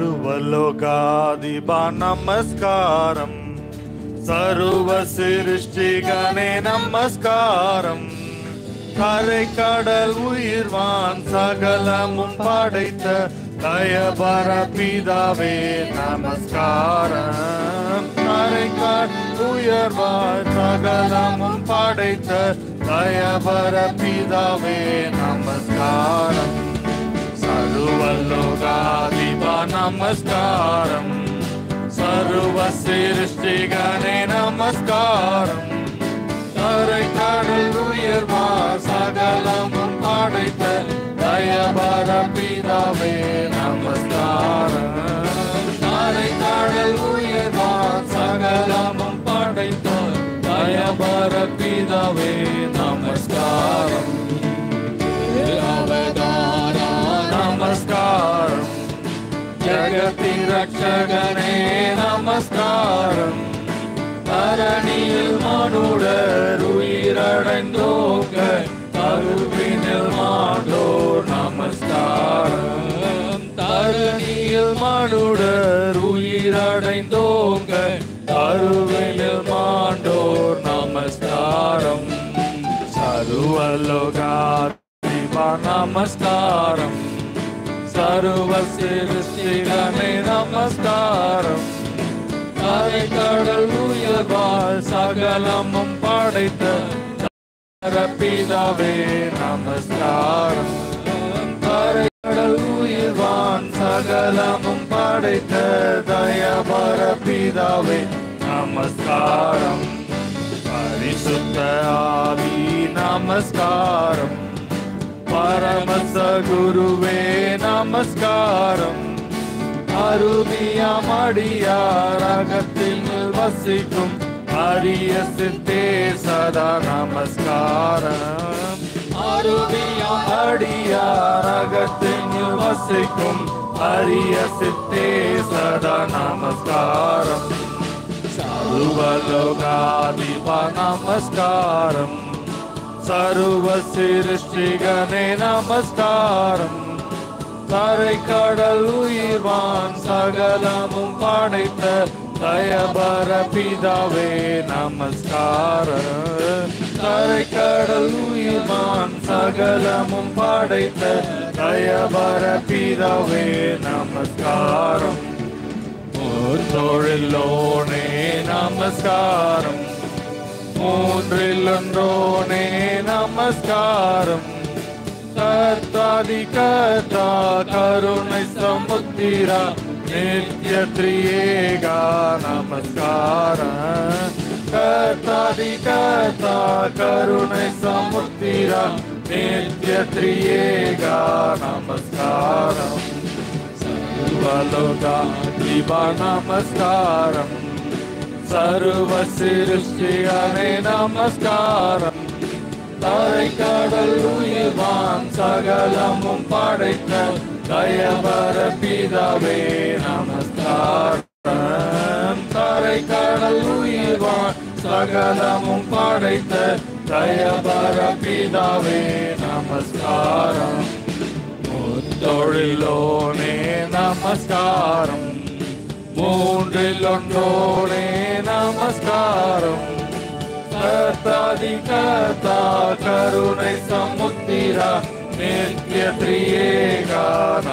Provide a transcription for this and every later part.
സർവലോകാധിപ നമസ്കാരം സർവ സൃഷ്ടികനെ നമസ്കാരം கரைக்கடல் உயிர்வான் சகலமும் படைத்த தயபர பிதாவே நமஸ்காரம் கரைக்கடல் உயர்வான் சகலமும் படைத்த தயபர பிதாவே நமஸ்காரம் சர்வலோகாதிபா நமஸ்காரம் சர்வ சிருஷ்டிகனே நமஸ்காரம் கரை கடல் உயர்வா சகலமும் படைத்த தயபர பிதாவே நமஸ்காரம் கரை கடல் உயர்வா சகலமும் படைத்த தயபர பிதாவே நமஸ்காரம் அவதாரா நமஸ்காரம் ஜகத்தின் ரட்சகனே நமஸ்காரம் தரணியில் மனுடர் உயிரடைந்தோங்க கருவினில் மாண்டோர் நமஸ்காரம் தரணியில் மனுடர் உயிரடைந்தோங்க கருவினில் மாண்டோர் நமஸ்காரம் சருவலோகாதிபா நமஸ்காரம் சர்வ சிருஷ்டிகனே நமஸ்காரம் கரை கடல் உயர்வால் சகலமும் படைத்த பிதாவே நமஸ்காரம் கரை கடல் உயிர்வான் சகலமும் படைத்த தயபர பிதாவே நமஸ்காரம் பரிசுத்த ஆவி நமஸ்காரம் பரமச குருவே நமஸ்காரம் அருவியமடியாரகத்தில் வசிக்கும் அரிய சித்தே சதா நமஸ்காரம் அருவியமடியாரகத்தில் வசிக்கும் அரிய சித்தே சதா நமஸ்காரம் சர்வலோகாதிபா நமஸ்காரம் சர்வ சிருஷ்டிகனே நமஸ்காரம் கரை கடல் உயிர்வான் சகலமும் படைத்த தயபர பிதாவே நமஸ்காரம் கரை கடல் உயிர்வான் சகலமும் படைத்த தயபர பிதாவே நமஸ்காரம் தொழிலோனே நமஸ்காரம் மூன்றில் ஒன்றோனே நமஸ்காரம் கர்த்தாதி கர்த்தா கருணை சமுத்திரா நித்ய திரியேகா நமஸ்காரம் கர்த்தாதி கர்த்தா கருணை சமுத்திரா நித்ய திரியேகா நமஸ்காரம் சர்வலோகா திபா நமஸ்காரம் சர்வ சிருஷ்டிகனே நமஸ்காரம் தரை கடல் உயிர்வான் சகலமும் படைத்த தயபர பிதாவே நமஸ்காரம் தரை கடல் உயிர்வான் சகலமும் படைத்த தயபர பிதாவே நமஸ்காரம் தொழிலோனே நமஸ்காரம் மூன்றில் ஒன்றோனே நமஸ்காரம் கர்த்தாதி கர்த்தா கருணை சமுத்திரா நித்ய திரியேகா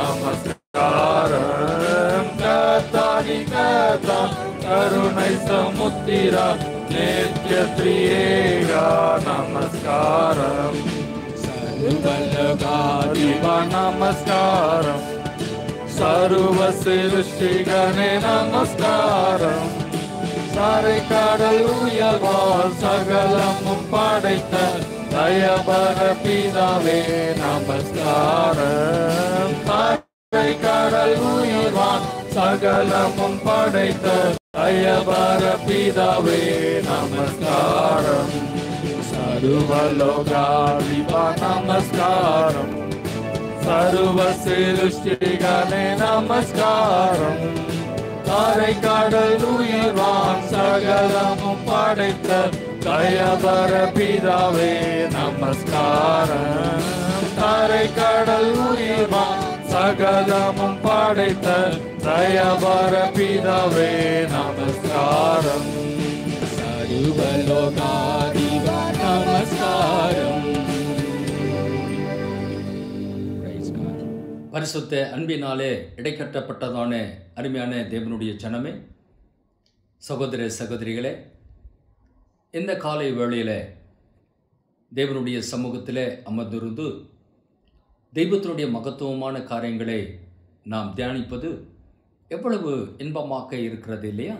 நமஸ்காரம் கர்த்தாதி கர்த்தா கருணை சமுத்திரா நித்ய திரியேகா நமஸ்காரம் சர்வலகாதிபா நமஸ்காரம் சர்வ சிருஷ்டிகனே நமஸ்காரம் சாரை கடல் உயர்வால் சகலமும் படைத்த தயபர பிதாவே நமஸ்காரம் சாரை கடல் உயர்வான் சகலமும் படைத்த தயபர பிதாவே நமஸ்காரம் சர்வலோகாதிபா நமஸ்காரம் சர்வ சிருஷ்டிகனே நமஸ்காரம் தாரை கடல் உயிர்வான் சகலமும் படைத்த தயபர பிதாவே நமஸ்காரம் தாரை கடல் உயிர்வான் சகலமும் படைத்த தயபர பிதாவே நமஸ்காரம் சர்வலோகாதிப நமஸ்காரம் Praise God. பரிசுத்த அன்பினாலே இடைக்கட்டப்பட்டதான அருமையான தேவனுடைய ஜனமே சகோதர சகோதரிகளே இந்த காலை வேளையில் தேவனுடைய சமூகத்தில் அமர்ந்திருந்து தெய்வத்தினுடைய மகத்துவமான காரியங்களை நாம் தியானிப்பது எவ்வளவு இன்பமாக இருக்கிறது இல்லையா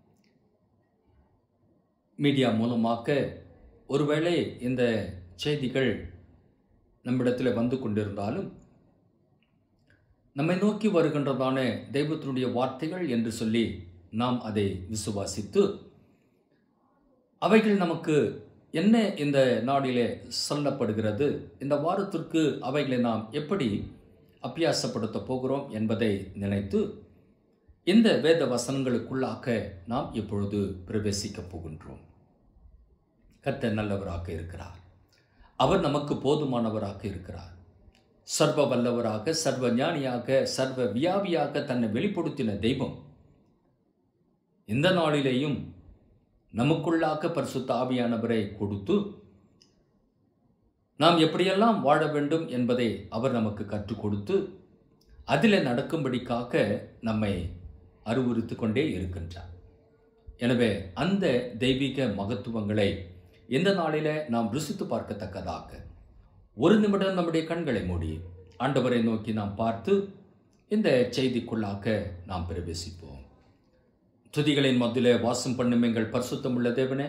மீடியா மூலமாக ஒருவேளை இந்த செய்திகள் நம்மிடத்தில் வந்து கொண்டிருந்தாலும் நம்மை நோக்கி வருகின்றதான தெய்வத்தினுடைய வார்த்தைகள் என்று சொல்லி நாம் அதை விசுவாசித்து அவைகள் நமக்கு என்ன இந்த நாடிலே சொல்லப்படுகிறது இந்த வாரத்திற்கு அவைகளை நாம் எப்படி அபியாசப்படுத்த போகிறோம் என்பதை நினைத்து இந்த வேத வசனங்களுக்குள்ளாக நாம் இப்பொழுது பிரவேசிக்கப் போகின்றோம் கர்த்தர் நல்லவராக இருக்கிறார் அவர் நமக்கு போதுமானவராக இருக்கிறார் சர்வ வல்லவராக சர்வ ஞானியாக சர்வ வியாபியாக தன்னை வெளிப்படுத்தின தெய்வம் இந்த நாளிலேயும் நமக்குள்ளாக பரிசுத்த ஆவியானவரை கொடுத்து நாம் எப்படியெல்லாம் வாழ வேண்டும் என்பதை அவர் நமக்கு கற்றுக் கொடுத்து அதில் நடக்கும்படிக்காக நம்மை அறிவுறுத்து கொண்டே இருக்கின்றார் எனவே அந்த தெய்வீக மகத்துவங்களை இந்த நாளில நாம் ருசித்து பார்க்கத்தக்கதாக ஒரு நிமிடம் நம்முடைய கண்களை மூடி ஆண்டவரை நோக்கி நாம் பார்த்து இந்த செய்திக்குள்ளாக நாம் பிரவேசிப்போம் துதிகளின் மத்தியிலே வாசம் பண்ணும் எங்கள் பரிசுத்தமுள்ள தேவனே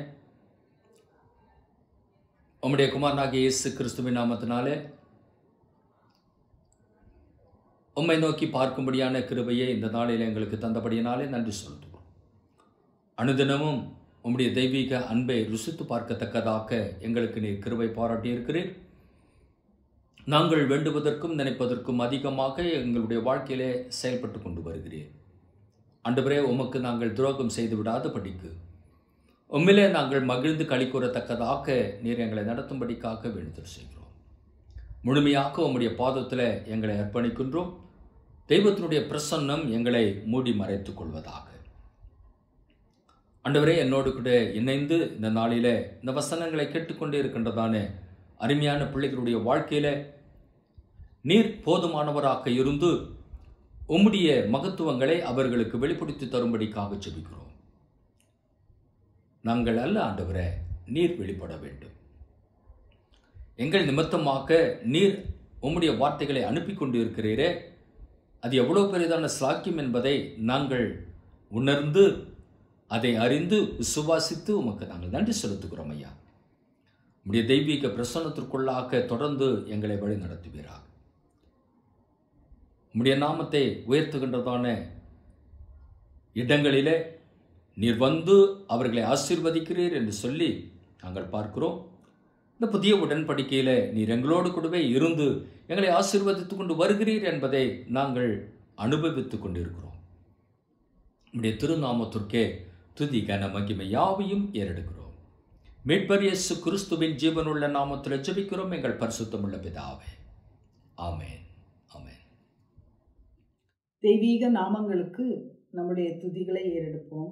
உம்முடைய குமாரனாகிய இயேசு கிறிஸ்துவின் நாமத்தினாலே உம்மை நோக்கி பார்க்கும்படியான கிருபையை இந்த நாளில் எங்களுக்கு தந்தபடியினாலே நன்றி சொல்கிறோம் அனுதினமும் உம்முடைய தெய்வீக அன்பை ருசித்து பார்க்கத்தக்கதாக எங்களுக்கு நீர் கிருபை பாராட்டி இருக்கிறீர் நாங்கள் வேண்டுவதற்கும் நினைப்பதற்கும் அதிகமாக எங்களுடைய வாழ்க்கையிலே செயல்பட்டு கொண்டு வருகிறீர் ஆண்டவரே உமக்கு நாங்கள் துரோகம் செய்து விடாத படிக்கு உம்மிலே நாங்கள் மகிழ்ந்து களி கூறத்தக்கதாக நீர் எங்களை நடத்தும்படிக்காக வேண்டுதல் செய்கிறோம் முழுமையாக உம்முடைய பாதத்தில் எங்களை அர்ப்பணிக்கின்றோம் தெய்வத்தினுடைய பிரசன்னம் எங்களை மூடி மறைத்துக் கொள்வதாக ஆண்டவரே என்னோடு கூட இணைந்து இந்த நாளில இந்த வசனங்களை கேட்டுக்கொண்டே இருக்கின்றதான அருமையான பிள்ளைகளுடைய வாழ்க்கையில நீர் போதுமானவராக இருந்து உம்முடைய மகத்துவங்களை அவர்களுக்கு வெளிப்படுத்தி தரும்படிக்காக செபிக்கிறோம் நாங்கள் அல்ல ஆண்டவரே நீர் வெளிப்பட வேண்டும் எங்கள் நிமித்தமாக நீர் உம்முடைய வார்த்தைகளை அனுப்பி கொண்டு இருக்கிறீரே அது எவ்வளவு பெரிதான சாக்கியம் என்பதை நாங்கள் உணர்ந்து அதை அறிந்து விசுவாசித்து உமக்கு நாங்கள் நன்றி செலுத்துகிறோம் ஐயா உம்முடைய தெய்வீக பிரசன்னத்திற்குள்ளாக தொடர்ந்து எங்களை வழி நடத்துவீராக உம்முடைய நாமத்தை உயர்த்துகின்றதான இடங்களிலே நீர் வந்து அவர்களை ஆசீர்வதிக்கிறீர் என்று சொல்லி நாங்கள் பார்க்கிறோம் இந்த புதிய உடன்படிக்கையில் நீர் எங்களோடு கூடவே இருந்து எங்களை ஆசீர்வதித்துக் கொண்டு வருகிறீர் என்பதை நாங்கள் அனுபவித்துக் கொண்டிருக்கிறோம் உம்முடைய திருநாமத்திற்கே துதி கன மகிமை யாவையும் ஏறெடுக்கிறோம் மீட்பர் இயேசு கிறிஸ்துவின் ஜீவனுள்ள நாமத்தில் ஜெபிக்கிறோம் எங்கள் பரிசுத்தமுள்ள பிதாவே ஆமென் ஆமென் தெய்வீக நாமங்களுக்கு நம்முடைய துதிகளை ஏறெடுப்போம்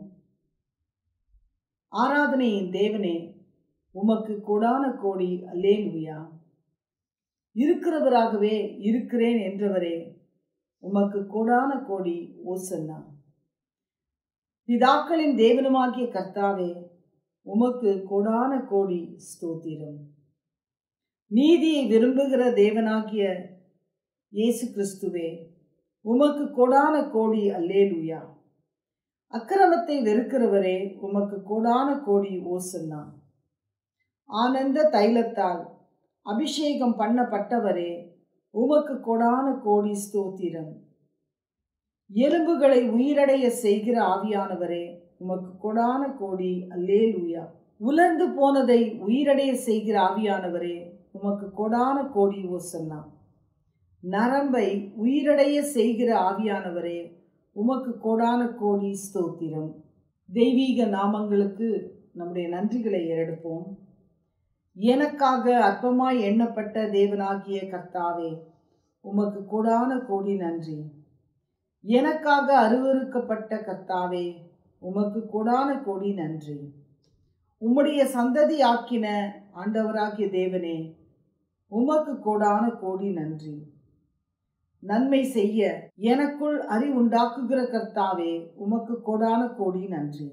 ஆராதனையின் தேவனே உமக்கு கொடான கோடி அல்லேலூயா இருக்கிறவராகவே இருக்கிறேன் என்றவரே உமக்கு கொடான கோடி ஓசன்னா பிதாக்களின் தேவனுமாகிய கர்த்தாவே உமக்கு கொடான கோடி ஸ்தோத்திரம் நீதியை விரும்புகிற தேவனாகிய இயேசு கிறிஸ்துவே உமக்கு கொடான கோடி அல்லேலூயா அக்கிரமத்தை வெறுக்கிறவரே உமக்கு கொடான கோடி ஓசன்னா ஆனந்த தைலத்தால் அபிஷேகம் பண்ணப்பட்டவரே உமக்கு கொடான கோடி ஸ்தோத்திரம் எலும்புகளை உயிரடைய செய்கிற ஆவியானவரே உமக்கு கொடான கோடி அல்லேலூயா உலர்ந்து போனதை உயிரடைய செய்கிற ஆவியானவரே உமக்கு கொடான கோடி ஓசன்னா நரம்பை உயிரடைய செய்கிற ஆவியானவரே உமக்கு கோடான கோடி ஸ்தோத்திரம் தெய்வீக நாமங்களுக்கு நம்முடைய நன்றிகளை ஏறெடுப்போம் எனக்காக அற்பமாய் எண்ணப்பட்ட தேவனாகிய கர்த்தாவே உமக்கு கூடான கோடி நன்றி எனக்காக அருவருக்கப்பட்ட கர்த்தாவே உமக்கு கூடான கோடி நன்றி உம்முடைய சந்ததி ஆக்கின ஆண்டவராகிய தேவனே உமக்கு கோடான கோடி நன்றி நன்மை செய்ய எனக்குள் அறிவுண்டாக்குகிற கர்த்தாவே உமக்கு கோடான கோடி நன்றி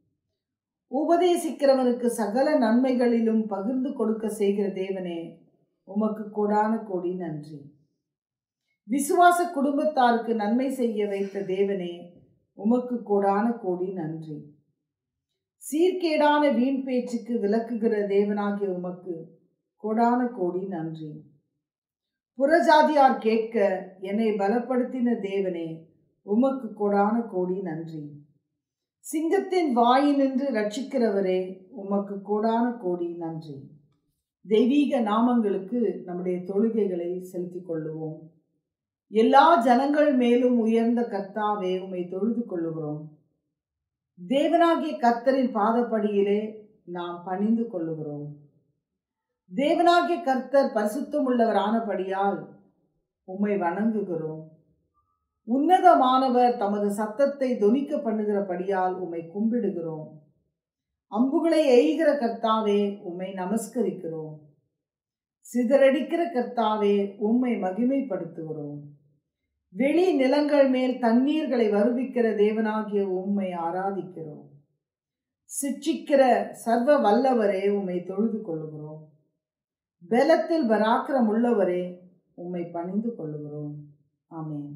உபதேசிக்கிறவனுக்கு சகல நன்மைகளிலும் பகிர்ந்து கொடுக்க செய்கிற தேவனே உமக்கு கோடான கோடி நன்றி விசுவாச குடும்பத்தாருக்கு நன்மை செய்ய வைத்த தேவனே உமக்கு கோடான கோடி நன்றி சீர்கேடான வீண் பேச்சுக்கு விளக்குகிற தேவனாகிய உமக்கு கோடான கோடி நன்றி புறஜாதியார் கேட்க என்னை பலப்படுத்தின தேவனே உமக்கு கோடான கோடி நன்றி சிங்கத்தின் வாயினின்று ரட்சிக்கிறவரே உமக்கு கோடான கோடி நன்றி தெய்வீக நாமங்களுக்கு நம்முடைய தொழுகைகளை செலுத்திக் கொள்ளுவோம் எல்லா ஜனங்கள் மேலும் உயர்ந்த கர்த்தாவே உம்மை தொழுது கொள்ளுகிறோம் தேவனாகிய கர்த்தரின் பாதப்படியிலே நாம் பணிந்து கொள்ளுகிறோம் தேவனாகிய கர்த்தர் பரிசுத்தம் உள்ளவரானபடியால் உம்மை வணங்குகிறோம் உன்னதமானவர் தமது சத்தத்தை தொனிக்க பண்ணுகிறபடியால் உம்மை கும்பிடுகிறோம் அம்புகளை எய்கிற கர்த்தாவே உம்மை நமஸ்கரிக்கிறோம் சிதறடிக்கிற கர்த்தாவே உம்மை மகிமைப்படுத்துகிறோம் வெளி நிலங்கள் மேல் தண்ணீர்களை வருவிக்கிற தேவனாகிய உம்மை ஆராதிக்கிறோம் சிட்சிக்கிற சர்வ வல்லவரே உம்மை தொழுது கொள்ளுகிறோம் பலத்தில் பராக்கிரம் உள்ளவரே உம்மை பணிந்து கொள்ளுகிறோம் ஆமென்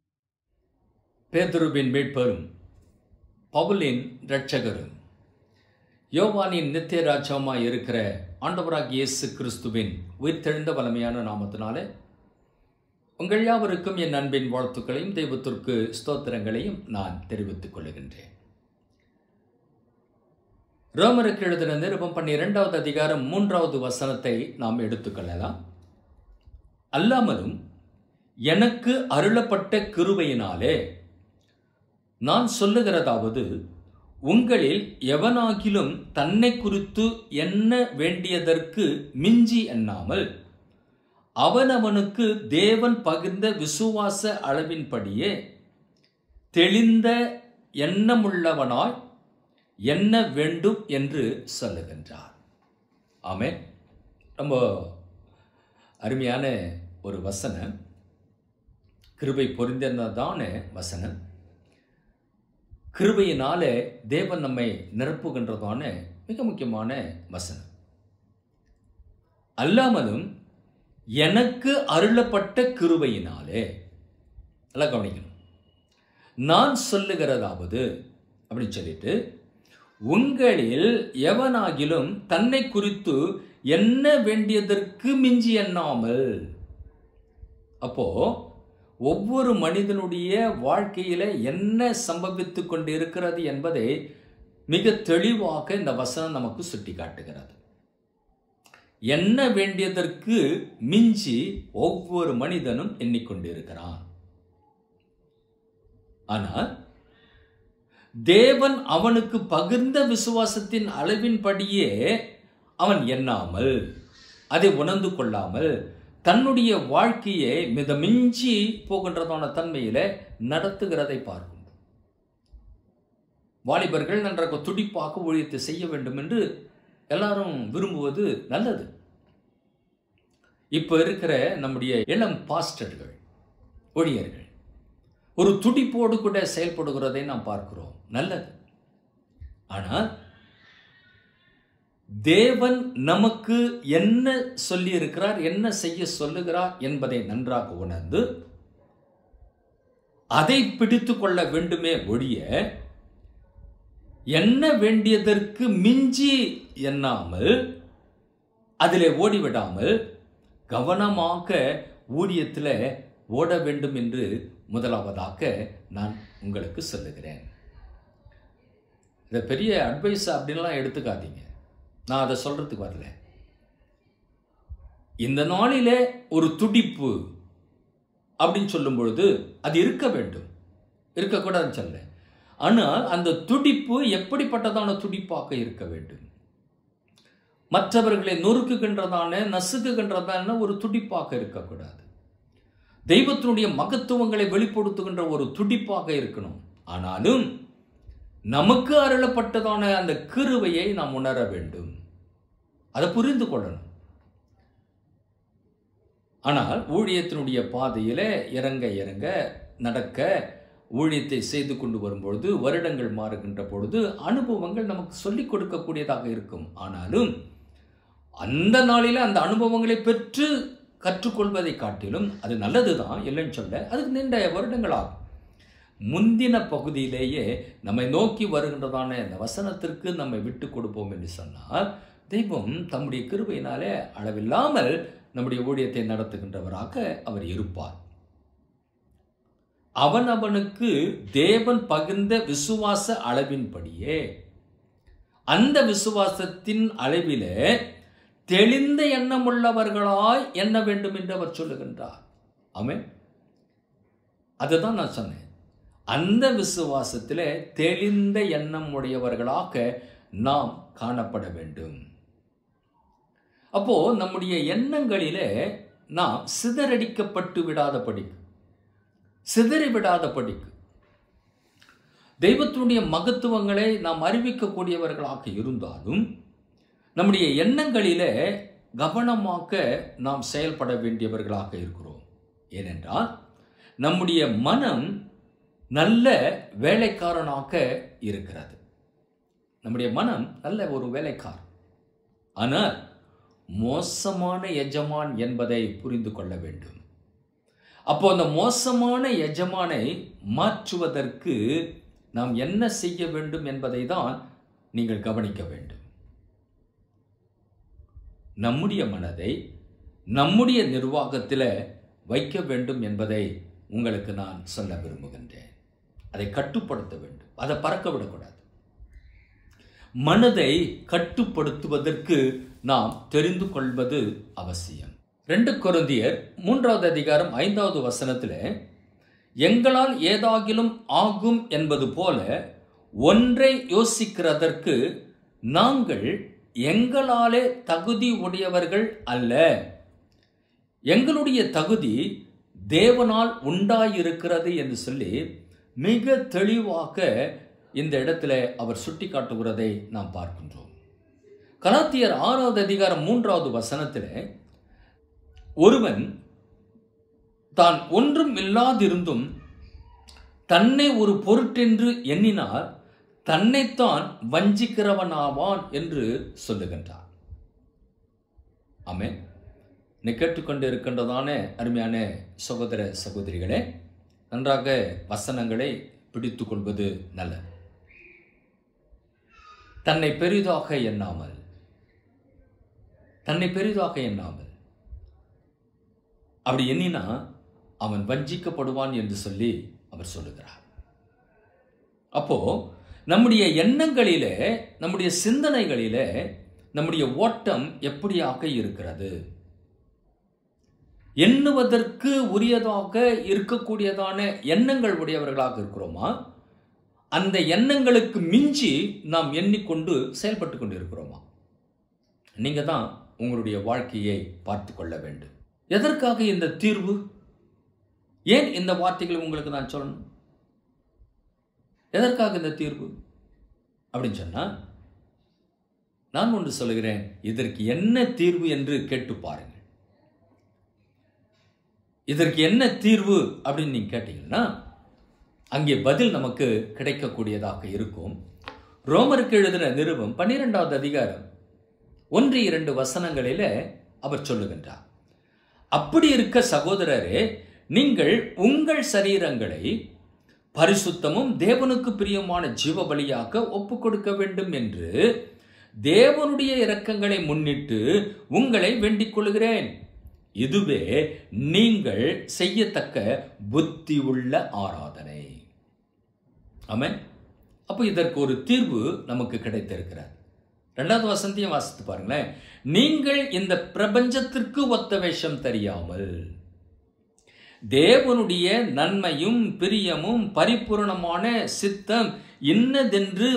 பேதுருவின் மீட்பரும் பவுலின் இரட்சகரும் யோவானின் நித்திய ராஜ்யமாய் இருக்கிற ஆண்டவராகிய இயேசு கிறிஸ்துவின் உயிர்த்தெழுந்த வலிமையான நாமத்தினாலே உங்கள் யாவருக்கும் என் அன்பின் வாழ்த்துக்களையும் தெய்வத்திற்கு ஸ்தோத்திரங்களையும் நான் தெரிவித்துக் கொள்கின்றேன் ரோமருக்கு எழுதின நிருபம் பன்னிரெண்டாவது அதிகாரம் மூன்றாவது வசனத்தை நாம் எடுத்துக்கொள்ளலாம் அல்லாமலும் எனக்கு அருளப்பட்ட கிருபையினாலே நான் சொல்லுகிறதாவது உங்களில் எவனாகிலும் தன்னை குறித்து எண்ண வேண்டியதற்கு மிஞ்சி எண்ணாமல் அவனவனுக்கு தேவன் பகிர்ந்த விசுவாச அளவின்படியே தெளிந்த எண்ணமுள்ளவனாய் எண்ண வேண்டும் என்று சொல்லுகின்றார் ஆமே ரொம்ப அருமையான ஒரு வசனம் கிருபை பொருந்தினதான வசனம் கிருபையினாலே தேவன் நம்மை நிரப்புகின்றதான மிக முக்கியமான வசனம் அல்லாமலும் எனக்கு அருளப்பட்ட கிருபையினாலே நல்லா கவனிக்கணும் நான் சொல்லுகிறதாவது அப்படின்னு சொல்லிட்டு உங்களில் எவனாகிலும் தன்னை குறித்து என்ன வேண்டியதற்கு மிஞ்சி எண்ணாமல் அப்போ ஒவ்வொரு மனிதனுடைய வாழ்க்கையில என்ன சம்பவித்து கொண்டு இருக்கிறது என்பதை மிக தெளிவாக இந்த வசனம் நமக்கு சுட்டி காட்டுகிறது என்ன வேண்டியதற்கு மிஞ்சி ஒவ்வொரு மனிதனும் எண்ணிக்கொண்டிருக்கிறான் ஆனால் தேவன் அவனுக்கு பகிர்ந்த விசுவாசத்தின் அளவின்படியே அவன் எண்ணாமல் அதை உணர்ந்து கொள்ளாமல் தன்னுடைய வாழ்க்கையை மிதமிஞ்சி போகின்றதான தன்மையில நடத்துகிறதை பார்க்கும் வாலிபர்கள் நன்றாக துடிப்பாக ஊழியத்தை செய்ய வேண்டும் என்று எல்லாரும் விரும்புவது நல்லது இப்போ இருக்கிற நம்முடைய இளம் பாஸ்டர்கள் ஊழியர்கள் ஒரு துடிப்போடு கூட செயல்படுகிறதை நாம் பார்க்கிறோம் நல்லது ஆனால் தேவன் நமக்கு என்ன சொல்லி இருக்கிறார் என்ன செய்ய சொல்லுகிறார் என்பதை நன்றாக உணர்ந்து அதை பிடித்து கொள்ள வேண்டுமே ஒழிய என்ன வேண்டியதற்கு மிஞ்சி எண்ணாமல் அதிலே ஓடிவிடாமல் கவனமாக ஊழியத்தில் ஓட வேண்டும் என்று முதலாவதாக நான் உங்களுக்கு சொல்லுகிறேன் இதை பெரிய அட்வைஸ் அப்படின்லாம் எடுத்துக்காதீங்க நான் அதை சொல்றதுக்கு வரல இந்த நாளிலே ஒரு துடிப்பு அப்படின்னு சொல்லும் பொழுது அது இருக்க வேண்டும் இருக்கக்கூடாதுன்னு சொல்ல ஆனால் அந்த துடிப்பு எப்படிப்பட்டதான துடிப்பாக இருக்க வேண்டும் மற்றவர்களை நொறுக்குகின்றதான நசுக்குகின்றதான ஒரு துடிப்பாக இருக்கக்கூடாது தெய்வத்தினுடைய மகத்துவங்களை வெளிப்படுத்துகின்ற ஒரு துடிப்பாக இருக்கணும் ஆனாலும் நமக்கு அருளப்பட்டதான அந்த கிருவையை நாம் உணர வேண்டும் அதை புரிந்து கொள்ளணும் ஆனால் ஊழியத்தினுடைய பாதையில இறங்க இறங்க நடக்க ஊழியத்தை செய்து கொண்டு வரும்பொழுது வருடங்கள் மாறுகின்ற பொழுது அனுபவங்கள் நமக்கு சொல்லிக் கொடுக்கக்கூடியதாக இருக்கும் ஆனாலும் அந்த நாளில அந்த அனுபவங்களை பெற்று கற்றுக்கொள்வதை காட்டிலும் அது நல்லது தான் இல்லைன்னு சொல்ல அதுக்கு நீண்ட வருடங்கள் ஆகும் முந்தின பகுதியிலேயே நம்மை நோக்கி வருகின்றதான இந்த வசனத்திற்கு நம்மை விட்டு கொடுப்போம் என்று சொன்னால் தெய்வம் தம்முடைய கிருபையினாலே அளவில்லாமல் நம்முடைய ஊழியத்தை நடத்துகின்றவராக அவர் இருப்பார் அவனவனுக்கு தேவன் பகிர்ந்த விசுவாச அளவின்படியே அந்த விசுவாசத்தின் அளவிலே தெளிந்த எண்ணமுள்ளவர்களாய் எண்ண வேண்டும் என்று அவர் சொல்லுகின்றார் ஆமென் அதுதான் நான் சொன்னேன் அந்த விசுவாசத்திலே தெளிந்த எண்ணம் உடையவர்களாக நாம் காணப்பட வேண்டும் அப்போ நம்முடைய எண்ணங்களிலே நாம் சிதறடிக்கப்பட்டு விடாதபடிக்கு சிதறி விடாதபடிக்கு தெய்வத்தினுடைய மகத்துவங்களை நாம் அறிவிக்கக்கூடியவர்களாக இருந்தாலும் நம்முடைய எண்ணங்களிலே கவனமாக நாம் செயல்பட வேண்டியவர்களாக இருக்கிறோம் ஏனென்றால் நம்முடைய மனம் நல்ல வேலைக்காரனாக இருக்கிறது நம்முடைய மனம் நல்ல ஒரு வேலைக்காரன் ஆனால் மோசமான எஜமான் என்பதை புரிந்து கொள்ள வேண்டும் அப்போ அந்த மோசமான எஜமானை மாற்றுவதற்கு நாம் என்ன செய்ய வேண்டும் என்பதை தான் நீங்கள் கவனிக்க வேண்டும் நம்முடைய மனதை நம்முடைய நிர்வாகத்தில் வைக்க வேண்டும் என்பதை உங்களுக்கு நான் சொல்ல விரும்புகின்றேன் அதை கட்டுப்படுத்த வேண்டும் அதை பறக்க விடக்கூடாது மனதை கட்டுப்படுத்துவதற்கு நாம் தெரிந்து கொள்வது அவசியம் ரெண்டு கொருந்தியர் மூன்றாவது அதிகாரம் ஐந்தாவது வசனத்தில் எங்களால் ஏதாகிலும் ஆகும் என்பது போல ஒன்றை யோசிக்கிறதற்கு நாங்கள் எங்களாலே தகுதி உடையவர்கள் அல்ல எங்களுடைய தகுதி தேவனால் உண்டாயிருக்கிறது என்று சொல்லி மிக தெளிவாக இந்த இடத்துல அவர் சுட்டி காட்டுகிறதை நாம் பார்க்கின்றோம் கலாத்தியர் ஆறாவது அதிகாரம் மூன்றாவது வசனத்தில் ஒருவன் தான் ஒன்றும் இல்லாதிருந்தும் தன்னை ஒரு பொருட்டென்று எண்ணினார் தன்னைத்தான் வஞ்சிக்கிறவனாவான் என்று சொல்லுகின்றார் ஆமென் நீ கேட்டுக்கொண்டு இருக்கின்றதான அருமையான சகோதர சகோதரிகளே நன்றாக வசனங்களை பிடித்து கொள்வது நல்லது தன்னை பெரிதாக எண்ணாமல் தன்னை பெரிதாக எண்ணாமல் அப்படி எண்ணினா அவன் வஞ்சிக்கப்படுவான் என்று சொல்லி அவர் சொல்லுகிறார் அப்போ நம்முடைய எண்ணங்களிலே நம்முடைய சிந்தனைகளிலே நம்முடைய ஓட்டம் எப்படியாக இருக்கிறது எண்ணுவதற்கு உரியதாக இருக்கக்கூடியதான எண்ணங்கள் உடையவர்களாக இருக்கிறோமா அந்த எண்ணங்களுக்கு மிஞ்சி நாம் எண்ணிக்கொண்டு செயல்பட்டு கொண்டு இருக்கிறோமா நீங்க தான் உங்களுடைய வாழ்க்கையை பார்த்து கொள்ள வேண்டும் எதற்காக இந்த தீர்வு ஏன் இந்த வார்த்தைகளை உங்களுக்கு நான் சொல்லணும் எதற்காக இந்த தீர்வு அப்படின்னு சொன்னா நான் ஒன்று சொல்லுகிறேன் இதற்கு என்ன தீர்வு என்று கேட்டு பாருங்கள் இதற்கு என்ன தீர்வு அப்படின்னு நீங்க கேட்டீங்கன்னா அங்கே பதில் நமக்கு கிடைக்கக்கூடியதாக இருக்கும் ரோமருக்கு எழுதின நிருபம் பன்னிரெண்டாவது அதிகாரம் ஒன்று இரண்டு வசனங்களில அவர் சொல்லுகின்றார் அப்படி இருக்க சகோதரரே நீங்கள் உங்கள் சரீரங்களை பரிசுத்தமும் தேவனுக்கு பிரியமான ஜீவ பலியாக ஒப்பு கொடுக்க வேண்டும் என்று தேவனுடைய இரக்கங்களை முன்னிட்டு உங்களை வேண்டிக் கொள்கிறேன் இதுவே நீங்கள் செய்யத்தக்க புத்தி உள்ள ஆராதனை ஆமென் அப்போ இதற்கு ஒரு தீர்வு நமக்கு கிடைத்திருக்கிறார் ரெண்டாவது வசந்தியம் வாசித்து பாருங்களேன் நீங்கள் இந்த பிரபஞ்சத்திற்கு ஒத்த வேஷம் தெரியாமல் தேவனுடைய நன்மையும் பிரியமும் பரிபூரணமான சித்தம் இன்னதென்று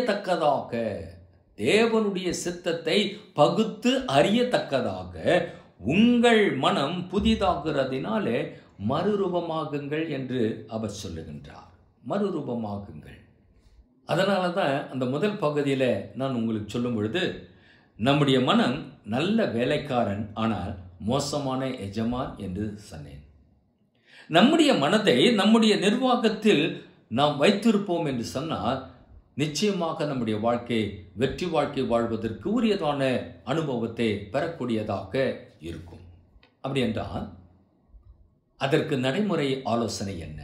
பகுத்தறியத்தக்கதாக தேவனுடைய சித்தத்தை பகுத்து அறியத்தக்கதாக உங்கள் மனம் புதிதாகிறதினாலே மறுரூபமாகுங்கள் என்று அவர் சொல்லுகின்றார் மறுரூபமாகுங்கள் அதனால தான் அந்த முதல் பகுதியில் நான் உங்களுக்கு சொல்லும் பொழுது நம்முடைய மனம் நல்ல வேலைக்காரன் ஆனால் மோசமான எஜமான் என்று சொன்னேன் நம்முடைய மனதை நம்முடைய நிர்வாகத்தில் நாம் வைத்திருப்போம் என்று சொன்னால் நிச்சயமாக நம்முடைய வாழ்க்கை வெற்றி வாழ்க்கை வாழ்வதற்கு உரியதான அனுபவத்தை பெறக்கூடியதாக இருக்கும் அப்படி என்றால் அதற்கு நடைமுறை ஆலோசனை என்ன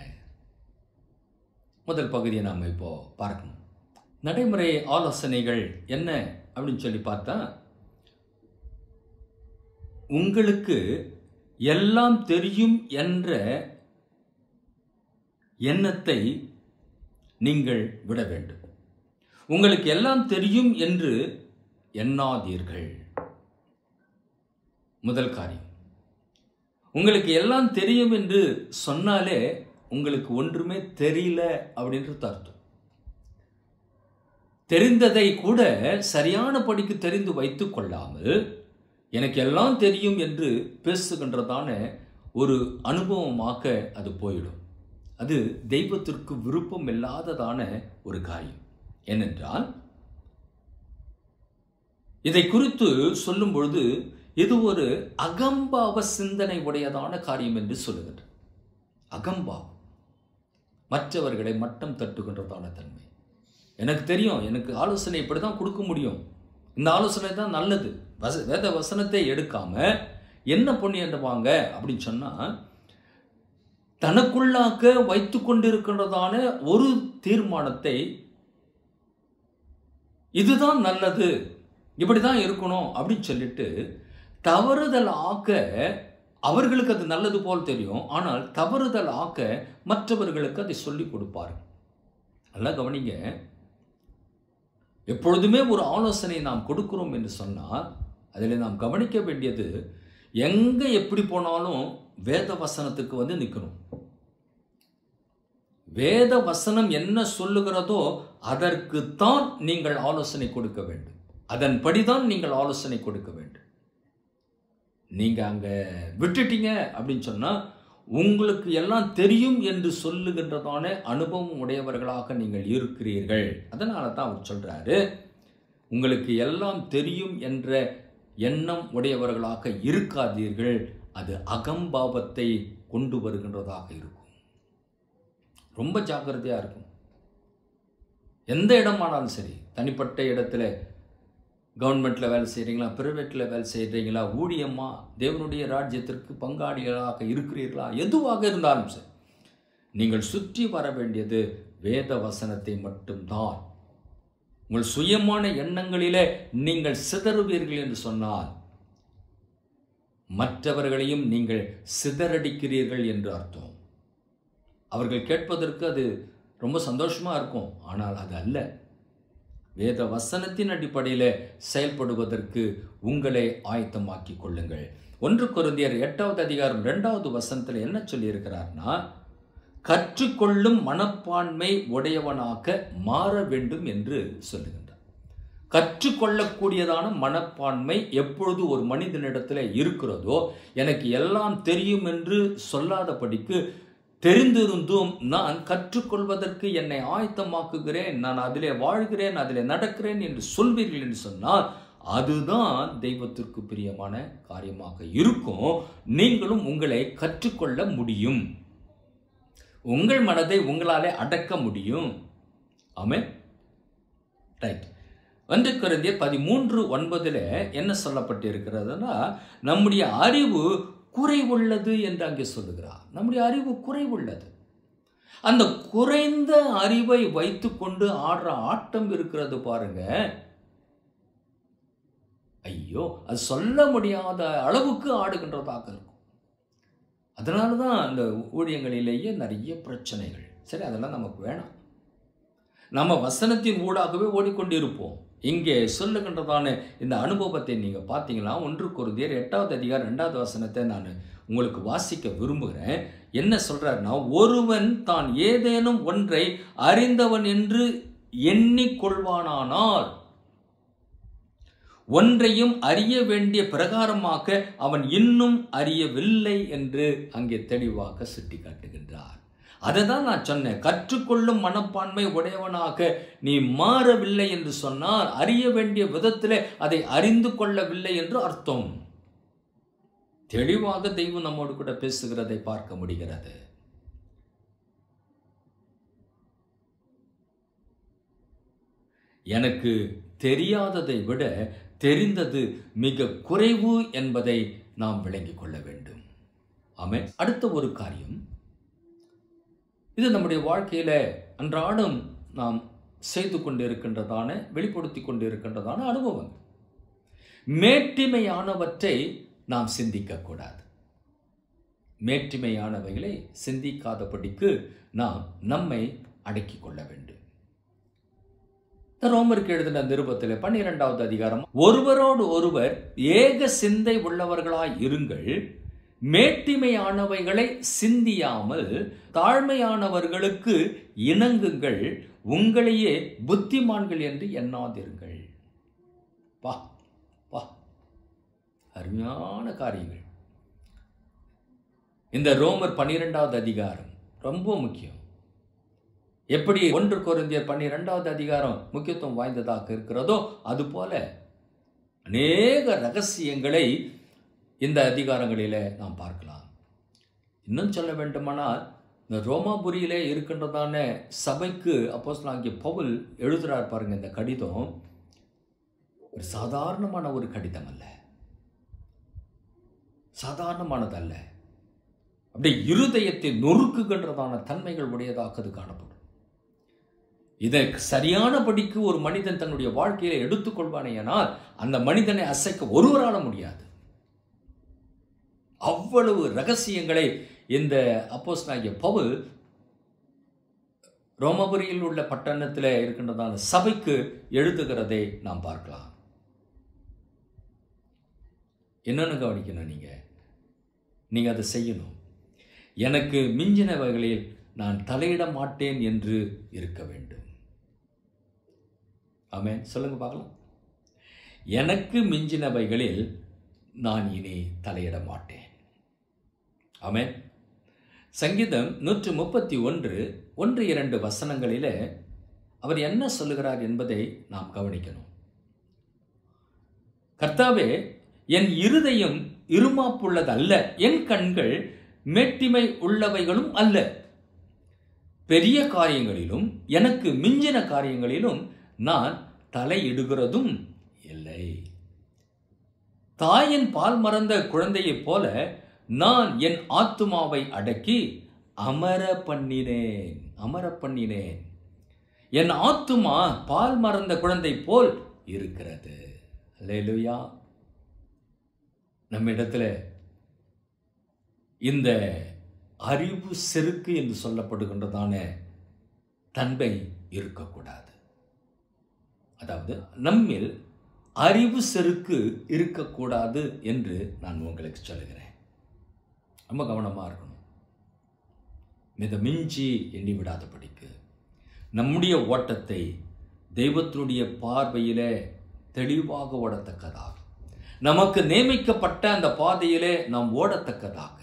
முதல் பகுதியை நாம் இப்போ பார்க்கணும் நடைமுறை ஆலோசனைகள் என்ன அப்படின்னு சொல்லி பார்த்தா உங்களுக்கு எல்லாம் தெரியும் என்ற எண்ணத்தை நீங்கள் விட வேண்டும் உங்களுக்கு எல்லாம் தெரியும் என்று எண்ணாதீர்கள் முதல் காரியம் உங்களுக்கு எல்லாம் தெரியும் என்று சொன்னாலே உங்களுக்கு ஒன்றுமே தெரியல அப்படின்றது அர்த்தம் தெரிந்ததை கூட சரியான படிக்கு தெரிந்து வைத்துக் கொள்ளாமல் எனக்கு எல்லாம் தெரியும் என்று பேசுகின்றதான ஒரு அனுபவமாக அது போயிடும் அது தெய்வத்திற்கு விருப்பம் இல்லாததான ஒரு காரியம் ஏனென்றால் இதை குறித்து சொல்லும் பொழுது இது ஒரு அகம்பாவ சிந்தனை உடையதான காரியம் என்று சொல்லுகின்ற அகம்பாவம் மற்றவர்களை மட்டம் தட்டுகின்றதான தன்மை எனக்கு தெரியும் எனக்கு ஆலோசனை இப்படி தான் கொடுக்க முடியும் இந்த ஆலோசனை தான் நல்லது வச வேத வசனத்தை எடுக்காம என்ன பண்ணிடுவாங்க அப்படின்னு சொன்னால் தனக்குள்ளாக்க வைத்து கொண்டிருக்கின்றதான ஒரு தீர்மானத்தை இதுதான் நல்லது இப்படி தான் இருக்கணும் அப்படின்னு சொல்லிட்டு தவறுதல் ஆக்க அவர்களுக்கு அது நல்லது போல் தெரியும் ஆனால் தவறுதல் ஆக்க மற்றவர்களுக்கு அதை சொல்லிக் கொடுப்பார் நல்லா கவனிங்க எப்பொழுதுமே ஒரு ஆலோசனை நாம் கொடுக்கிறோம் என்று சொன்னால் அதில் நாம் கவனிக்க வேண்டியது எங்கே எப்படி போனாலும் வேத வசனத்துக்கு வந்து நிற்கணும் வேத வசனம் என்ன சொல்லுகிறதோ அதற்குத்தான் நீங்கள் ஆலோசனை கொடுக்க வேண்டும் அதன்படிதான் நீங்கள் ஆலோசனை கொடுக்க வேண்டும் நீங்க அங்க விட்டுட்டீங்க அப்படின்னு சொன்னா உங்களுக்கு எல்லாம் தெரியும் என்று சொல்லுகின்றதான அனுபவம் உடையவர்களாக நீங்கள் இருக்கிறீர்கள் அதனால தான் அவர் சொல்றாரு உங்களுக்கு எல்லாம் தெரியும் என்ற எண்ணம் உடையவர்களாக இருக்காதீர்கள் அது அகம்பாவத்தை கொண்டு வருகின்றதாக இருக்கும் ரொம்ப ஜாக்கிரதையாக இருக்கும் எந்த இடமானாலும் சரி தனிப்பட்ட இடத்துல கவர்மெண்ட்டில் வேலை செய்கிறீங்களா ப்ரைவேட்டில் வேலை செய்கிறீங்களா ஊழியமா தேவனுடைய ராஜ்யத்திற்கு பங்காளிகளாக இருக்கிறீர்களா எதுவாக இருந்தாலும் சரி நீங்கள் சுற்றி வர வேண்டியது வேத வசனத்தை மட்டும்தான் உங்கள் சுயமான எண்ணங்களிலே நீங்கள் சிதறுவீர்கள் என்று சொன்னால் மற்றவர்களையும் நீங்கள் சிதறடிக்கிறீர்கள் என்று அர்த்தம் அவர்கள் கேட்பதற்கு அது ரொம்ப சந்தோஷமாக இருக்கும் ஆனால் அது அல்ல வேத வசனத்தின் அடிப்படையில் செயல்படுவதற்கு உங்களை ஆயத்தமாக்கிக் கொள்ளுங்கள் ஒன்று குருந்தியர் எட்டாவது அதிகாரம் ரெண்டாவது வசனத்தில் என்ன சொல்லியிருக்கிறார்னா கற்றுக்கொள்ளும் மனப்பான்மை உடையவனாக மாற வேண்டும் என்று சொல்லுகின்றார் கற்றுக்கொள்ளக்கூடியதான மனப்பான்மை எப்பொழுது ஒரு மனிதனிடத்தில் இருக்கிறதோ எனக்கு எல்லாம் தெரியும் என்று சொல்லாதபடிக்கு தெரிந்திருந்தும் நான் கற்றுக்கொள்வதற்கு என்னை ஆயத்தமாக்குகிறேன் நான் அதிலே வாழ்கிறேன் அதிலே நடக்கிறேன் என்று சொல்வீர்கள் என்று சொன்னால் அதுதான் தெய்வத்திற்கு பிரியமான காரியமாக இருக்கும் நீங்களும் உங்களை கற்றுக்கொள்ள முடியும் உங்கள் மனதை உங்களாலே அடக்க முடியும் ஆமே ரைட் ஒன்று குறைந்திய பதிமூன்று ஒன்பதுல என்ன சொல்லப்பட்டிருக்கிறதுனா நம்முடைய அறிவு குறைவுள்ளது என்று அங்கே சொல்லுகிறார் நம்முடைய அறிவு குறைவுள்ளது அந்த குறைந்த அறிவை வைத்துக்கொண்டு ஆடுற ஆட்டம் இருக்கிறது பாருங்க ஐயோ அது சொல்ல முடியாத அளவுக்கு ஆடுகின்றதாக இருக்கும் அதனால தான் அந்த ஊழியங்களிலேயே நிறைய பிரச்சனைகள் சரி அதெல்லாம் நமக்கு வேணாம் நம்ம வசனத்தின் ஊடாகவே ஓடிக்கொண்டிருப்போம் இங்கே சொல்லுகின்றதான இந்த அனுபவத்தை நீங்கள் பார்த்தீங்கன்னா ஒன்று குருதியர் எட்டாவது அதிகாரம் ரெண்டாவது வசனத்தை நான் உங்களுக்கு வாசிக்க விரும்புகிறேன் என்ன சொல்றாருன்னா ஒருவன் தான் ஏதேனும் ஒன்றை அறிந்தவன் என்று எண்ணிக்கொள்வானானால் ஒன்றையும் அறிய வேண்டிய பிரகாரமாக அவன் இன்னும் அறியவில்லை என்று அங்கே தெளிவாக சுட்டி காட்டுகின்றார் அதை தான் நான் சொன்னேன் கற்றுக்கொள்ளும் மனப்பான்மை உடையவனாக நீ மாறவில்லை என்று சொன்னால் அறிய வேண்டிய விதத்திலே அதை அறிந்து கொள்ளவில்லை என்று அர்த்தம் தெளிவாக தெய்வம் நம்மோடு கூட பேசுகிறதை பார்க்க முடிகிறது எனக்கு தெரியாததை விட தெரிந்தது மிக குறைவு என்பதை நாம் விளங்கிக் கொள்ள வேண்டும் ஆமே அடுத்த ஒரு காரியம் இது நம்முடைய வாழ்க்கையில அன்றாடம் நாம் செய்து கொண்டிருக்கின்றதான வெளிப்படுத்தி கொண்டிருக்கின்றதான அனுபவம் மேட்டிமையானவற்றை நாம் சிந்திக்கக்கூடாது மேட்டிமையானவைகளை சிந்திக்காதபடிக்கு நாம் நம்மை அடக்கிக் கொள்ள வேண்டும் ரோமருக்கு எழுதின நிருபத்தில் பன்னிரெண்டாவது அதிகாரம் ஒருவரோடு ஒருவர் ஏக சிந்தை உள்ளவர்களாய் இருங்கள் மேட்டிமையானவைகளை சிந்தியாமல் தாழ்மையானவர்களுக்கு இணங்குங்கள் உங்களையே புத்திமான்கள் என்று எண்ணாதிருங்கள் வா வா அருமையான காரியங்கள் இந்த ரோமர் பன்னிரெண்டாவது அதிகாரம் ரொம்ப முக்கியம் எப்படி ஒன்று குருந்தியர் பன்னிரெண்டாவது அதிகாரம் முக்கியத்துவம் வாய்ந்ததாக இருக்கிறதோ அதுபோல அநேக ரகசியங்களை இந்த அதிகாரங்களிலே நாம் பார்க்கலாம் இன்னும் சொல்ல வேண்டுமானால் இந்த ரோமாபுரியிலே இருக்கின்றதான சபைக்கு அப்போஸ் ஆகிய பவுல் எழுதுறார் பாருங்க இந்த கடிதம் ஒரு சாதாரணமான ஒரு கடிதம் அல்ல சாதாரணமானது அல்ல அப்படியே இருதயத்தை நொறுக்குகின்றதான தன்மைகள் உடையதாக அது காணப்படும் இதை சரியானபடிக்கு ஒரு மனிதன் தன்னுடைய வாழ்க்கையில எடுத்துக்கொள்வானேயானால் அந்த மனிதனை அசைக்க ஒருவரால முடியாது அவ்வளவு ரகசியங்களை இந்த அப்போஸ் ஆகிய பவுல் ரோமபுரியில் உள்ள பட்டணத்தில் இருக்கின்றதான சபைக்கு எழுதுகிறதை நாம் பார்க்கலாம் என்னன்னு கவனிக்கணும் நீங்க நீங்க அதை செய்யணும் எனக்கு மிஞ்சினவைகளில் நான் தலையிட மாட்டேன் என்று இருக்க வேண்டும் ஆமென் சொல்லுங்க பார்க்கலாம் எனக்கு மிஞ்சினவைகளில் நான் இனி தலையிட மாட்டேன் ஆமென் சங்கீதம் நூற்று முப்பத்தி ஒன்று ஒன்று இரண்டு வசனங்களில் அவர் என்ன சொல்லுகிறார் என்பதை நாம் கவனிக்கணும் கர்த்தாவே என் இருதயம் இருமாப்புள்ளது அல்ல என் கண்கள் மேட்டிமை உள்ளவைகளும் அல்ல பெரிய காரியங்களிலும் எனக்கு மிஞ்சின காரியங்களிலும் நான் தலையிடுகிறதும் இல்லை தாயின் பால் மறந்த குழந்தையைப் போல நான் என் ஆத்துமாவை அடக்கி அமர பண்ணினேன் அமர பண்ணினேன் என் ஆத்துமா பால் மறந்த குழந்தை போல் இருக்கிறது அல்லேலூயா நம்மிடத்துல இந்த அறிவு செருக்கு என்று சொல்லப்படுகின்றதான தன்மை இருக்கக்கூடாது அதாவது நம்மில் அறிவு செருக்கு இருக்கக்கூடாது என்று நான் உங்களுக்கு சொல்லுகிறேன் ரொம்ப கவனமாக இருக்கணும் மித மிஞ்சி எண்ணி விடாதபடிக்கு நம்முடைய ஓட்டத்தை தெய்வத்தினுடைய பார்வையிலே தெளிவாக ஓடத்தக்கதாக நமக்கு நியமிக்கப்பட்ட அந்த பாதையிலே நாம் ஓடத்தக்கதாக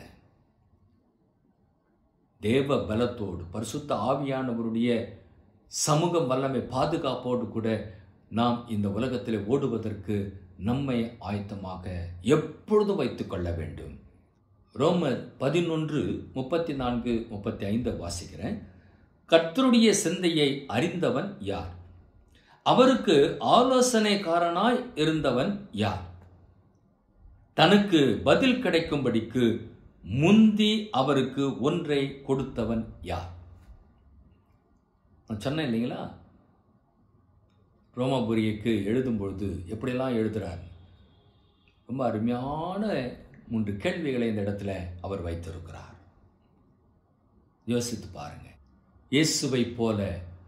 தேவ பலத்தோடு பரிசுத்த ஆவியானவருடைய சமூக வல்லமை பாதுகாப்போடு கூட நாம் இந்த உலகத்தில் ஓடுவதற்கு நம்மை ஆயத்தமாக எப்பொழுதும் வைத்துக் கொள்ள வேண்டும் ரோமர் பதினொன்று முப்பத்தி நான்கு முப்பத்தி ஐந்து வாசிக்கிறேன் கர்த்தருடைய சிந்தையை அறிந்தவன் யார் அவருக்கு ஆலோசனைக்காரனாய் இருந்தவன் யார் தனக்கு பதில் கிடைக்கும்படிக்கு முந்தி அவருக்கு ஒன்றை கொடுத்தவன் யார் நான் சொன்னேன் இல்லைங்களா ரோமாபுரிக்கு எழுதும் பொழுது எப்படியெல்லாம் எழுதுறார் ரொம்ப அருமையான மூன்று கேள்விகளை இந்த இடத்துல அவர் வைத்திருக்கிறார் யோசித்து பாருங்க இயேசுவை போல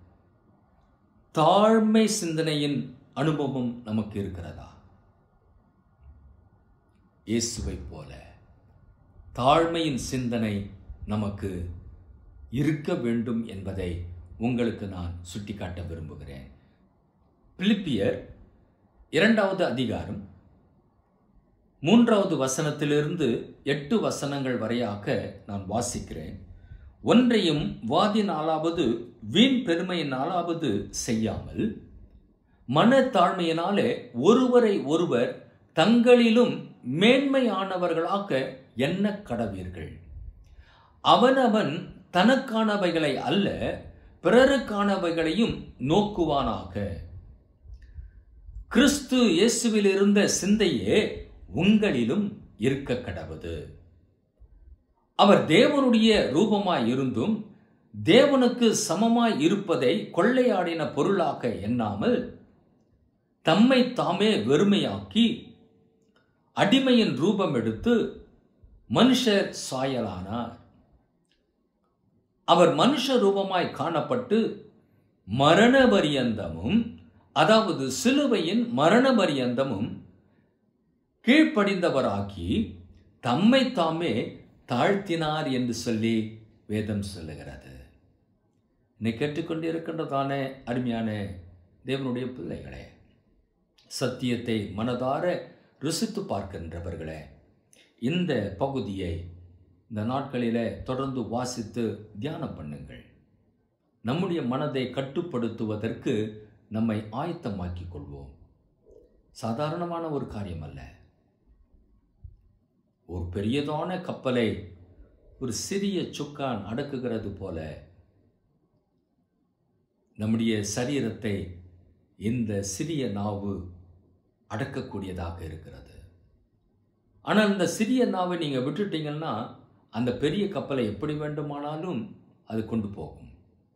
தாழ்மை சிந்தனையின் அனுபவம் நமக்கு இருக்கிறதா இயேசுவை போல தாழ்மையின் சிந்தனை நமக்கு இருக்க வேண்டும் என்பதை உங்களுக்கு நான் சுட்டிக்காட்ட விரும்புகிறேன் பிலிப்பியர் இரண்டாவது அதிகாரம் மூன்றாவது வசனத்திலிருந்து எட்டு வசனங்கள் வரையாக நான் வாசிக்கிறேன் ஒன்றையும் வாதினாலாவது வீண் பெருமையினாலாவது செய்யாமல் மனத்தாழ்மையினாலே ஒருவரை ஒருவர் தங்களிலும் மேன்மையானவர்களாக எண்ண கடவீர்கள் அவனவன் தனக்கானவைகளை அல்ல பிறருக்கானவைகளையும் நோக்குவானாக கிறிஸ்து இயேசுவில் இருந்த சிந்தையே உங்களிலும் இருக்க கடவுது அவர் தேவனுடைய ரூபமாய் இருந்தும் தேவனுக்கு சமமாய் இருப்பதை கொள்ளையாடின பொருளாக எண்ணாமல் தம்மை தாமே வெறுமையாக்கி அடிமையின் ரூபம் எடுத்து மனுஷர் சாயலானார் அவர் மனுஷ ரூபமாய் காணப்பட்டு மரண பரியந்தமும் அதாவது சிலுவையின் மரண பரியந்தமும் கீழ்ப்படிந்தவராகி தம்மை தாமே தாழ்த்தினார் என்று சொல்லி வேதம் சொல்லுகிறது இன்னை கேட்டுக்கொண்டிருக்கின்றதான அருமையான தேவனுடைய பிள்ளைகளே சத்தியத்தை மனதார ருசித்து பார்க்கின்றவர்களே இந்த பகுதியை இந்த நாட்களிலே தொடர்ந்து வாசித்து தியானம் பண்ணுங்கள் நம்முடைய மனதை கட்டுப்படுத்துவதற்கு நம்மை ஆயத்தமாக்கிக் கொள்வோம் சாதாரணமான ஒரு காரியம் அல்ல ஒரு பெரியதான கப்பலை ஒரு சிறிய சுக்கான் அடக்குகிறது போல நம்முடைய சரீரத்தை இந்த சிறிய நாவு அடக்கக்கூடியதாக இருக்கிறது ஆனால் இந்த சிறிய நாவை நீங்கள் விட்டுட்டீங்கன்னா அந்த பெரிய கப்பலை எப்படி வேண்டுமானாலும் அது கொண்டு போகும்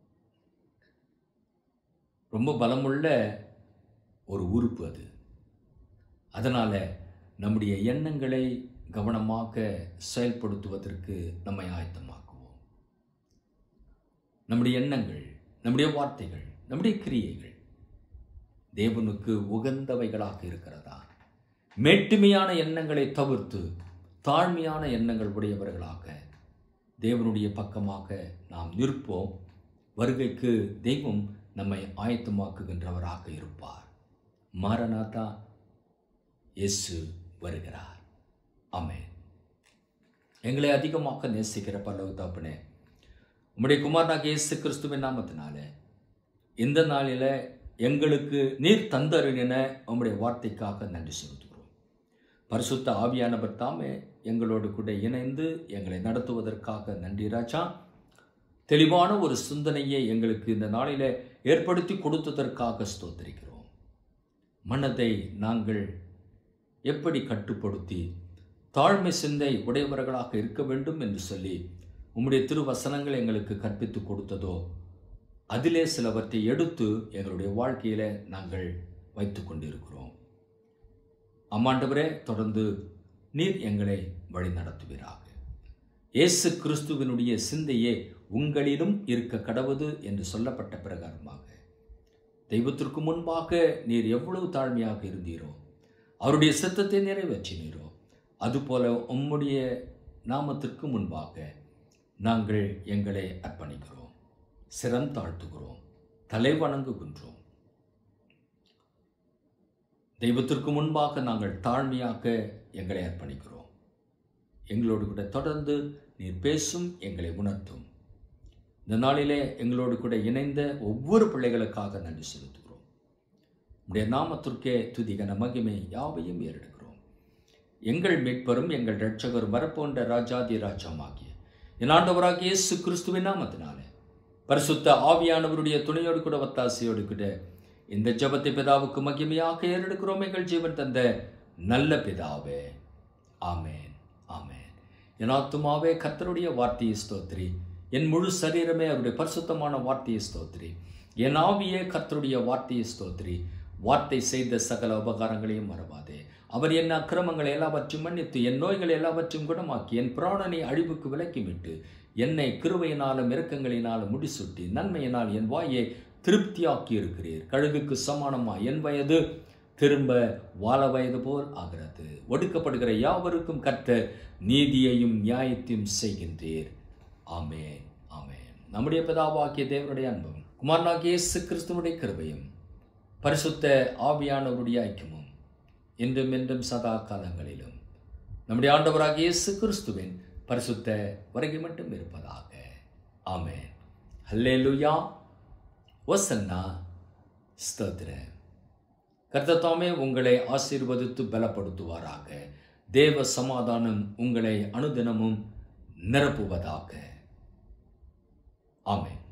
ரொம்ப பலமுள்ள ஒரு உறுப்பு அது அதனால் நம்முடைய எண்ணங்களை கவனமாக செயல்படுத்துவதற்கு நம்மை ஆயத்தமாக்குவோம் நம்முடைய எண்ணங்கள் நம்முடைய வார்த்தைகள் நம்முடைய கிரியைகள் தேவனுக்கு உகந்தவைகளாக இருக்கிறதா மேட்டுமையான எண்ணங்களை தவிர்த்து தாழ்மையான எண்ணங்கள் உடையவர்களாக தேவனுடைய பக்கமாக நாம் நிற்போம் வருகைக்கு தெய்வம் நம்மை ஆயத்தமாக்குகின்றவராக இருப்பார் மாரநாதா இயேசு வருகிறார் ஆமென் எங்களை அதிகமாக நேசிக்கிற பல்லவ தாப்பனே உம்முடைய குமாரனாக இயேசு கிறிஸ்துவின் நாமத்தினால இந்த நாளில் எங்களுக்கு நீர் தந்தருளின உம்முடைய வார்த்தைக்காக நன்றி செலுத்துகிறோம் பரிசுத்த ஆவியானவர் தாமே எங்களோடு கூட இணைந்து எங்களை நடத்துவதற்காக நன்றி ராஜா தெளிவான ஒரு சிந்தனையை எங்களுக்கு இந்த நாளில் ஏற்படுத்தி கொடுத்ததற்காக ஸ்தோத்திரிக்கிறோம் மனதை நாங்கள் எப்படி கட்டுப்படுத்தி தாழ்மை சிந்தை உடையவர்களாக இருக்க வேண்டும் என்று சொல்லி உம்முடைய திருவசனங்கள் எங்களுக்கு கற்பித்து கொடுத்ததோ அதிலே சிலவற்றை எடுத்து எங்களுடைய வாழ்க்கையில நாங்கள் வைத்து கொண்டிருக்கிறோம் அம்மாண்டவரே தொடர்ந்து நீர் எங்களை வழி நடத்துவீராக இயேசு கிறிஸ்துவினுடைய சிந்தையே உங்களிலும் இருக்க கடவுது என்று சொல்லப்பட்ட பிரகாரமாக தெய்வத்திற்கு முன்பாக நீர் எவ்வளவு தாழ்மையாக இருந்தீரோ அவருடைய சித்தத்தை நிறைவேற்றினீரோ அதுபோல உம்முடைய நாமத்திற்கு முன்பாக நாங்கள் எங்களை அர்ப்பணிக்கிறோம் சிரம் தாழ்த்துகிறோம் தலை வணங்குகின்றோம் தெய்வத்திற்கு முன்பாக நாங்கள் தாழ்மையாக எங்களை அர்ப்பணிக்கிறோம் எங்களோடு கூட தொடர்ந்து நீர் பேசும் எங்களை உணர்த்தும் இந்த நாளிலே எங்களோடு கூட இணைந்த ஒவ்வொரு பிள்ளைகளுக்காக நன்றி செலுத்துகிறோம் உடைய நாமத்திற்கே துதிகன மகிமை யாவையும் ஏறெடுக்கிறோம் எங்கள் மீட்பரும் எங்கள் இரட்சகரும் வரப்போன்ற ராஜாதி ராஜாமாகிய என் ஆண்டவராகிய இயேசு கிறிஸ்துவின் நாமத்தினாலே பரிசுத்த ஆவியானவருடைய துணையோடு கூட ஒத்தாசையோடு கூட இந்த ஜெபத்தை பிதாவுக்கு மகிமையாக ஏறெடுக்கிறோம் எங்கள் ஜீவன் தந்த நல்ல பிதாவே ஆமேன் ஆமேன் என் ஆத்துமாவே கர்த்தருடைய வார்த்தையை ஸ்தோத்திரி என் முழு சரீரமே அவருடைய பரிசுத்தமான வார்த்தையை ஸ்தோத்திரி என் ஆவியே கர்த்தருடைய வார்த்தையை ஸ்தோத்திரி வார்த்தை செய்த சகல உபகாரங்களையும் மறவாதே அவர் என் அக்கிரமங்களை எல்லாவற்றையும் மன்னித்து என் நோய்களை எல்லாவற்றையும் குணமாக்கி என் பிராணனை அழிவுக்கு விலக்கிவிட்டு என்னை கிருபையினாலும் இரக்கங்களினாலும் முடிசூட்டி நன்மையினால் என் வாயை திருப்தியாக்கி இருக்கிறீர் கழுகுக்கு சமானமாக என் வயது திரும்ப வாழ வயது போல் ஆகிறது ஒடுக்கப்படுகிற யாவருக்கும் கற்ற நீதியையும் நியாயத்தையும் செய்கின்றீர் ஆமேன் ஆமேன் நம்முடைய பிதாவாகிய தேவனுடைய அன்பும் குமாரனாகிய இயேசு கிறிஸ்துவனுடைய கிருபையும் பரிசுத்த ஆவியானவருடைய ஐக்கியமும் இன்றும் என்றும் சதா காலங்களிலும் நம்முடைய ஆண்டவராகிய இயேசு கிறிஸ்துவின் பரிசுத்த வருகை மட்டும் இருப்பதாக ஆமென் ஹல்லேலூயா ஒசன்னா ஸ்தோத்திர கர்த்தத்தாமே உங்களை ஆசீர்வதித்து பலப்படுத்துவாராக தேவ சமாதானம் உங்களை அனுதினமும் நிரப்புவதாக ஆமென்